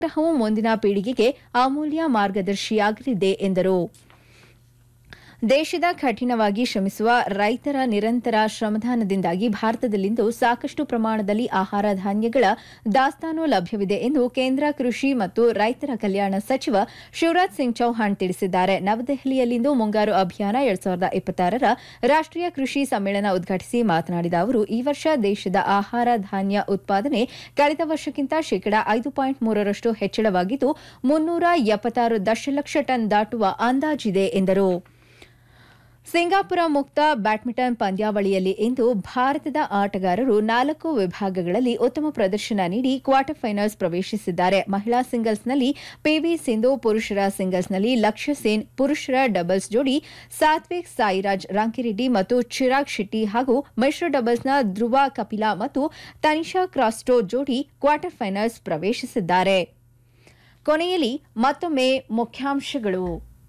ಸಂಗ್ರಹವು ಮುಂದಿನ ಪೀಳಿಗೆಗೆ ಅಮೂಲ್ಯ ಮಾರ್ಗದರ್ಶಿಯಾಗಲಿದೆ ಎಂದರು ದೇಶದ ಕಠಿಣವಾಗಿ ಶ್ರಮಿಸುವ ರೈತರ ನಿರಂತರ ಶ್ರಮದಾನದಿಂದಾಗಿ ಭಾರತದಲ್ಲಿಂದು ಸಾಕಷ್ಟು ಪ್ರಮಾಣದಲ್ಲಿ ಆಹಾರ ಧಾನ್ಯಗಳ ದಾಸ್ತಾನು ಲಭ್ಯವಿದೆ ಎಂದು ಕೇಂದ್ರ ಕೃಷಿ ಮತ್ತು ರೈತರ ಕಲ್ಯಾಣ ಸಚಿವ ಶಿವರಾಜ್ ಸಿಂಗ್ ಚೌಹಾಣ್ ತಿಳಿಸಿದ್ದಾರೆ ನವದೆಹಲಿಯಲ್ಲಿಂದು ಮುಂಗಾರು ಅಭಿಯಾನ ಎರಡ್ ಸಾವಿರದ ಇಪ್ಪತ್ತಾರರ ರಾಷ್ಟೀಯ ಕೃಷಿ ಸಮ್ಮೇಳನ ಉದ್ಘಾಟಿಸಿ ಮಾತನಾಡಿದ ಅವರು ಈ ವರ್ಷ ದೇಶದ ಆಹಾರ ಧಾನ್ಯ ಉತ್ಪಾದನೆ ಕಳೆದ ವರ್ಷಕ್ಕಿಂತ ಶೇಕಡಾ ಐದು ಪಾಯಿಂಟ್ ಮೂರರಷ್ಟು ಹೆಚ್ಚಳವಾಗಿದ್ದು ಮುನ್ನೂರ ಎಪ್ಪತ್ತಾರು ದಶಲಕ್ಷ ಟನ್ ದಾಟುವ ಅಂದಾಜಿದೆ ಎಂದರು ಸಿಂಗಾಪುರ ಮುಕ್ತ ಬ್ಯಾಡ್ಮಿಂಟನ್ ಪಂದ್ಯಾವಳಿಯಲ್ಲಿ ಇಂದು ಭಾರತದ ಆಟಗಾರರು ನಾಲ್ಕು ವಿಭಾಗಗಳಲ್ಲಿ ಉತ್ತಮ ಪ್ರದರ್ಶನ ನೀಡಿ ಕ್ವಾರ್ಟರ್ ಫೈನಲ್ಸ್ ಪ್ರವೇಶಿಸಿದ್ದಾರೆ ಮಹಿಳಾ ಸಿಂಗಲ್ಸ್ನಲ್ಲಿ ಪಿವಿ ಸಿಂಧು ಪುರುಷರ ಸಿಂಗಲ್ಸ್ನಲ್ಲಿ ಲಕ್ಷ್ಯ ಸೇನ್ ಪುರುಷರ ಡಬಲ್ಸ್ ಜೋಡಿ ಸಾತ್ವಿಕ್ ಸಾಯಿರಾಜ್ ರಾಂಕಿರೆಡ್ಡಿ ಮತ್ತು ಚಿರಾಗ್ ಶೆಟ್ಟಿ ಹಾಗೂ ಮಿಶ್ರ ಡಬಲ್ಸ್ನ ಧ್ರುವ ಕಪಿಲಾ ಮತ್ತು ತನಿಷಾ ಕ್ರಾಸ್ಟೋ ಜೋಡಿ ಕ್ವಾರ್ಟರ್ ಫೈನಲ್ಸ್ ಪ್ರವೇಶಿಸಿದ್ದಾರೆ ಕೊನೆಯಲ್ಲಿ ಮತ್ತೊಮ್ಮೆ ಮುಖ್ಯಾಂಶಗಳು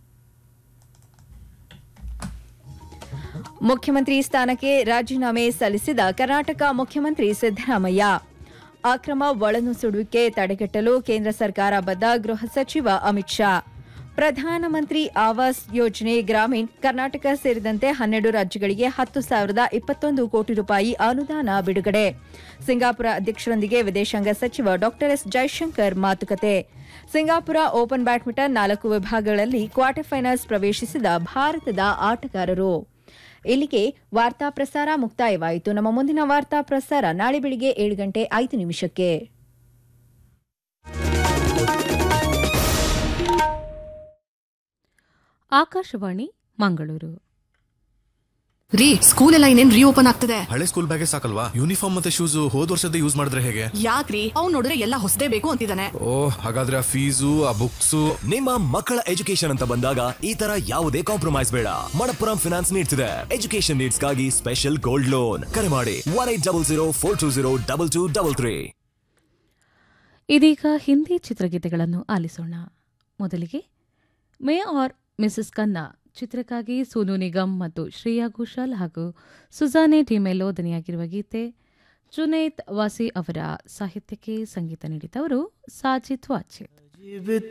ಮುಖ್ಯಮಂತ್ರಿ ಸ್ಥಾನಕ್ಕೆ ರಾಜೀನಾಮೆ ಸಲ್ಲಿಸಿದ ಕರ್ನಾಟಕ ಮುಖ್ಯಮಂತ್ರಿ ಸಿದ್ದರಾಮಯ್ಯ ಅಕ್ರಮ ಒಳನುಸುಳುವಿಕೆ ತಡೆಗಟ್ಟಲು ಕೇಂದ್ರ ಸರ್ಕಾರ ಬದ್ಧ ಗೃಹ ಸಚಿವ ಅಮಿತ್ ಶಾ ಪ್ರಧಾನಮಂತ್ರಿ ಆವಾಸ್ ಯೋಜನೆ ಗ್ರಾಮೀಣ್ ಕರ್ನಾಟಕ ಸೇರಿದಂತೆ ಹನ್ನೆರಡು ರಾಜ್ಯಗಳಿಗೆ ಹತ್ತು ಸಾವಿರದ ಇಪ್ಪತ್ತೊಂದು ಕೋಟಿ ರೂಪಾಯಿ ಅನುದಾನ ಬಿಡುಗಡೆ ಸಿಂಗಾಪುರ ಅಧ್ಯಕ್ಷರೊಂದಿಗೆ ವಿದೇಶಾಂಗ ಸಚಿವ ಡಾ ಎಸ್ ಜೈಶಂಕರ್ ಮಾತುಕತೆ ಸಿಂಗಾಪುರ ಓಪನ್ ಬ್ಯಾಡ್ಮಿಂಟನ್ ನಾಲ್ಕು ವಿಭಾಗಗಳಲ್ಲಿ ಕ್ವಾರ್ಟರ್ ಫೈನಲ್ಸ್ ಪ್ರವೇಶಿಸಿದ ಭಾರತದ ಆಟಗಾರರು ಇಲ್ಲಿಗೆ ವಾರ್ತಾ ಪ್ರಸಾರ ಮುಕ್ತಾಯವಾಯಿತು ನಮ್ಮ ಮುಂದಿನ ವಾರ್ತಾ ಪ್ರಸಾರ ನಾಳೆ ಬೆಳಿಗ್ಗೆ ಏಳು ಗಂಟೆ ಐದು ನಿಮಿಷಕ್ಕೆ ಆಕಾಶವಾಣಿ ಮಂಗಳೂರು ರೀ ಸ್ಕೂಲ್ ಎಲ್ಲ ಇನ್ನೇನ್ ರೀಓಪನ್ ಆಗ್ತದೆ ಹಳೆ ಸ್ಕೂಲ್ ಬ್ಯಾಗೇ ಸಾಕಲ್ವಾ ಯೂನಿಫಾರ್ಮ್ ಮತ್ತೆ ಶೂಸ್ ಹೋದ್ ವರ್ಷದ ಯೂಸ್ ಮಾಡಿದ್ರೆ ಹೇಗೆ ಯಾಕ್ರಿ ಅವ್ನ್ ನೋಡಿದ್ರೆ ಎಲ್ಲ ಹೊಸದೇ ಬೇಕು ಅಂತಿದ್ದಾನೆ ಓ ಹಾಗಾದ್ರೆ ಆ ಫೀಸು ಆ ಬುಕ್ಸ್ ನಿಮ್ಮ ಮಕ್ಕಳ ಎಜುಕೇಶನ್ ಅಂತ ಬಂದಾಗ ಈ ತರ ಯಾವುದೇ ಕಾಂಪ್ರಮೈಸ್ ಬೇಡ ಮಣಪ್ಪುರಂ ಫಿನಾನ್ಸ್ ನೀಡ್ಸ್ ಇದೆ ಎಜುಕೇಶನ್ ನೀಡ್ಸ್ ಗಾಗಿ ಸ್ಪೆಷಲ್ ಗೋಲ್ಡ್ ಲೋನ್ ಕರೆ ಮಾಡಿ one eight double zero four two zero double two double three ಇದೀಗ ಹಿಂದಿ ಚಿತ್ರಗೀತೆಗಳನ್ನು ಆಲಿಸೋಣ ಮೊದಲಿಗೆ ಮೇ ಆರ್ ಮಿಸಸ್ ಕನ್ನಾ ಚಿತ್ರಕ್ಕಾಗಿ ಸೋನು ನಿಗಮ್ ಮತ್ತು ಶ್ರೇಯಾ ಘೋಷಾಲ್ ಹಾಗೂ ಸುಜಾನೆ ಡಿಮೆಲೋ ದನಿಯಾಗಿರುವ ಗೀತೆ ಜುನೇದ್ ವಾಸಿ ಅವರ ಸಾಹಿತ್ಯಕ್ಕೆ ಸಂಗೀತ ನೀಡಿದವರು ಸಾಜಿದ್ ವಾಚಿದ್